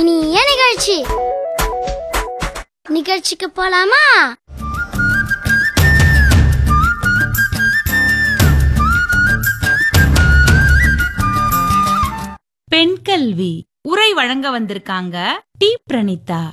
இனிய நிகழ்ச்சி நிகழ்ச்சிக்கு போலாமா பெண் கல்வி உரை வழங்க வந்திருக்காங்க டி பிரணீதா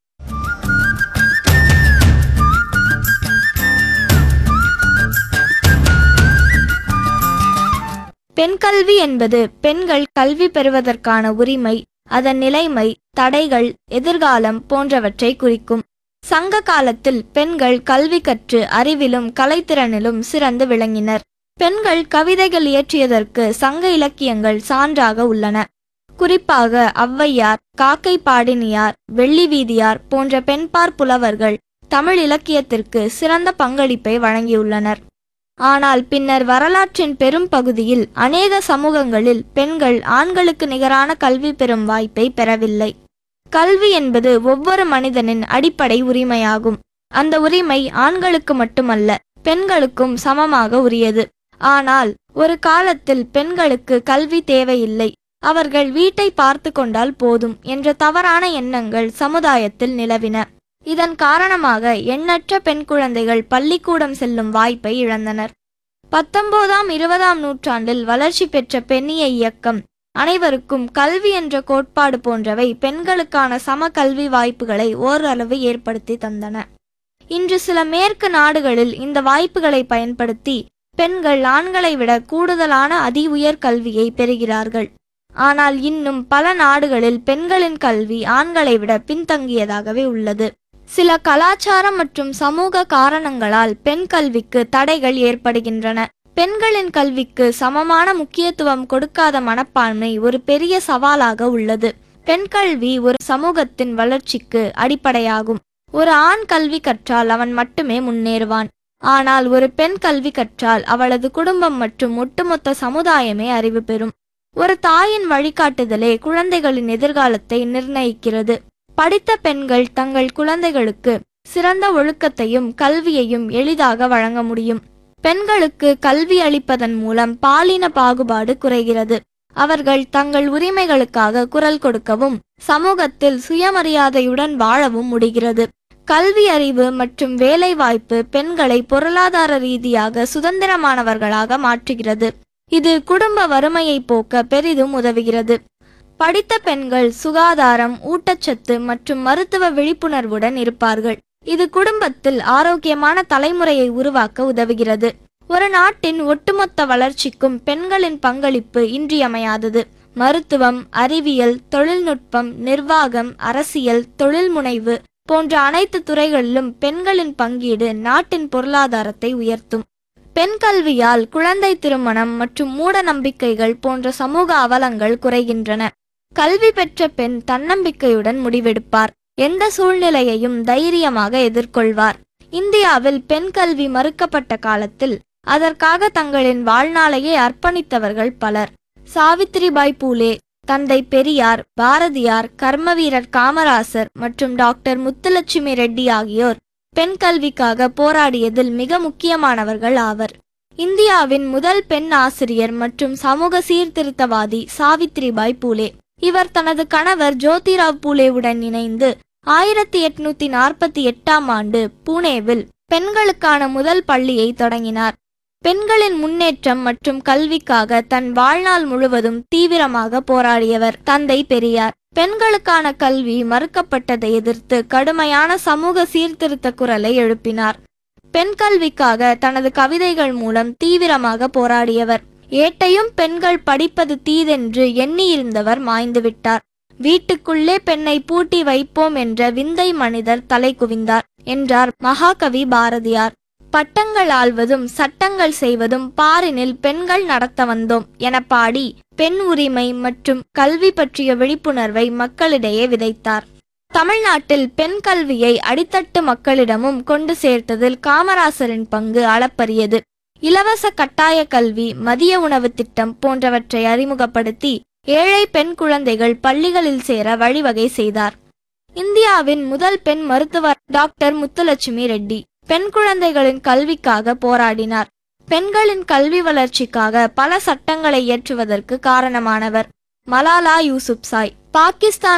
பெண் கல்வி என்பது பெண்கள் கல்வி பெறுவதற்கான உரிமை அதன் நிலைமை தடைகள் எதிர்காலம் போன்றவற்றை குறிக்கும் சங்க காலத்தில் பெண்கள் கல்வி கற்று அறிவிலும் கலைத்திறனிலும் சிறந்து விளங்கினர் பெண்கள் கவிதைகள் இயற்றியதற்கு சங்க இலக்கியங்கள் சான்றாக உள்ளன குறிப்பாக ஔவையார் காக்கை பாடினியார் வெள்ளி வீதியார் போன்ற பெண்பார் புலவர்கள் தமிழ் இலக்கியத்திற்கு சிறந்த பங்களிப்பை வழங்கியுள்ளனர் ஆனால் பின்னர் வரலாற்றின் பெரும் பகுதியில் அநேக சமூகங்களில் பெண்கள் ஆண்களுக்கு நிகரான கல்வி பெறும் வாய்ப்பை பெறவில்லை கல்வி என்பது ஒவ்வொரு மனிதனின் அடிப்படை உரிமையாகும் அந்த உரிமை ஆண்களுக்கு மட்டுமல்ல பெண்களுக்கும் சமமாக உரியது ஆனால் ஒரு காலத்தில் பெண்களுக்கு கல்வி தேவையில்லை அவர்கள் வீட்டை பார்த்து கொண்டால் போதும் என்ற தவறான எண்ணங்கள் சமுதாயத்தில் நிலவின இதன் காரணமாக எண்ணற்ற பெண் குழந்தைகள் பள்ளிக்கூடம் செல்லும் வாய்ப்பை இழந்தனர் பத்தொன்பதாம் இருபதாம் நூற்றாண்டில் வளர்ச்சி பெற்ற பெண்ணிய இயக்கம் அனைவருக்கும் கல்வி என்ற கோட்பாடு போன்றவை பெண்களுக்கான சம கல்வி வாய்ப்புகளை ஓரளவு ஏற்படுத்தி தந்தன இன்று சில மேற்கு நாடுகளில் இந்த வாய்ப்புகளை பயன்படுத்தி பெண்கள் ஆண்களை விட கூடுதலான அதி உயர் கல்வியை பெறுகிறார்கள் ஆனால் இன்னும் பல நாடுகளில் பெண்களின் கல்வி ஆண்களை விட பின்தங்கியதாகவே உள்ளது சில கலாச்சாரம் மற்றும் சமூக காரணங்களால் பெண் கல்விக்கு தடைகள் ஏற்படுகின்றன பெண்களின் கல்விக்கு சமமான முக்கியத்துவம் கொடுக்காத மனப்பான்மை ஒரு பெரிய சவாலாக உள்ளது பெண் கல்வி ஒரு சமூகத்தின் வளர்ச்சிக்கு அடிப்படையாகும் ஒரு ஆண் கல்வி கற்றால் அவன் மட்டுமே முன்னேறுவான் ஆனால் ஒரு பெண் கல்வி கற்றால் அவளது குடும்பம் மற்றும் ஒட்டுமொத்த சமுதாயமே அறிவு பெறும் ஒரு தாயின் வழிகாட்டுதலே குழந்தைகளின் எதிர்காலத்தை நிர்ணயிக்கிறது படித்த பெண்கள் தங்கள் குழந்தைகளுக்கு சிறந்த ஒழுக்கத்தையும் கல்வியையும் எளிதாக வழங்க முடியும் பெண்களுக்கு கல்வி அளிப்பதன் மூலம் பாலின பாகுபாடு குறைகிறது அவர்கள் தங்கள் உரிமைகளுக்காக குரல் கொடுக்கவும் சமூகத்தில் சுயமரியாதையுடன் வாழவும் முடிகிறது கல்வி அறிவு மற்றும் வேலைவாய்ப்பு பெண்களை பொருளாதார ரீதியாக சுதந்திரமானவர்களாக மாற்றுகிறது இது குடும்ப வறுமையை போக்க பெரிதும் உதவுகிறது படித்த பெண்கள் சுகாதாரம் ஊட்டச்சத்து மற்றும் மருத்துவ விழிப்புணர்வுடன் இருப்பார்கள் இது குடும்பத்தில் ஆரோக்கியமான தலைமுறையை உருவாக்க உதவுகிறது ஒரு நாட்டின் ஒட்டுமொத்த வளர்ச்சிக்கும் பெண்களின் பங்களிப்பு இன்றியமையாதது மருத்துவம் அறிவியல் தொழில்நுட்பம் நிர்வாகம் அரசியல் தொழில் முனைவு போன்ற அனைத்து துறைகளிலும் பெண்களின் பங்கீடு நாட்டின் பொருளாதாரத்தை உயர்த்தும் பெண் கல்வியால் குழந்தை திருமணம் மற்றும் மூட நம்பிக்கைகள் போன்ற சமூக அவலங்கள் குறைகின்றன கல்வி பெற்ற பெண் தன்னம்பிக்கையுடன் முடிவெடுப்பார் எந்த சூழ்நிலையையும் தைரியமாக எதிர்கொள்வார் இந்தியாவில் பெண் கல்வி மறுக்கப்பட்ட காலத்தில் அதற்காக தங்களின் வாழ்நாளையே அர்ப்பணித்தவர்கள் பலர் சாவித்திரிபாய் பூலே தந்தை பெரியார் பாரதியார் கர்மவீரர் காமராசர் மற்றும் டாக்டர் முத்துலட்சுமி ரெட்டி ஆகியோர் பெண் கல்விக்காக போராடியதில் மிக முக்கியமானவர்கள் ஆவர் இந்தியாவின் முதல் பெண் ஆசிரியர் மற்றும் சமூக சீர்திருத்தவாதி சாவித்திரிபாய் பூலே இவர் தனது கணவர் ஜோதிராவ் பூலேவுடன் இணைந்து ஆயிரத்தி எட்நூத்தி நாற்பத்தி எட்டாம் ஆண்டு புனேவில் பெண்களுக்கான முதல் பள்ளியை தொடங்கினார் பெண்களின் முன்னேற்றம் மற்றும் கல்விக்காக தன் வாழ்நாள் முழுவதும் தீவிரமாக போராடியவர் தந்தை பெரியார் பெண்களுக்கான கல்வி மறுக்கப்பட்டதை எதிர்த்து கடுமையான சமூக சீர்திருத்த குரலை எழுப்பினார் பெண் கல்விக்காக தனது கவிதைகள் மூலம் தீவிரமாக போராடியவர் ஏட்டையும் பெண்கள் படிப்பது தீதென்று எண்ணியிருந்தவர் மாய்ந்துவிட்டார் வீட்டுக்குள்ளே பெண்ணை பூட்டி வைப்போம் என்ற விந்தை மனிதர் தலை குவிந்தார் என்றார் மகாகவி பாரதியார் பட்டங்கள் ஆள்வதும் சட்டங்கள் செய்வதும் பாரினில் பெண்கள் நடத்த வந்தோம் என பாடி பெண் உரிமை மற்றும் கல்வி பற்றிய விழிப்புணர்வை மக்களிடையே விதைத்தார் தமிழ்நாட்டில் பெண் கல்வியை அடித்தட்டு மக்களிடமும் கொண்டு சேர்த்ததில் காமராசரின் பங்கு அளப்பரியது இலவச கட்டாய கல்வி மதிய உணவு திட்டம் போன்றவற்றை அறிமுகப்படுத்தி ஏழை பெண் குழந்தைகள் பள்ளிகளில் சேர வழிவகை செய்தார் இந்தியாவின் முதல் பெண் மருத்துவர் டாக்டர் முத்துலட்சுமி ரெட்டி பெண் குழந்தைகளின் கல்விக்காக போராடினார் பெண்களின் கல்வி வளர்ச்சிக்காக பல சட்டங்களை இயற்றுவதற்கு காரணமானவர் மலாலா யூசுப்சாய் பாகிஸ்தான்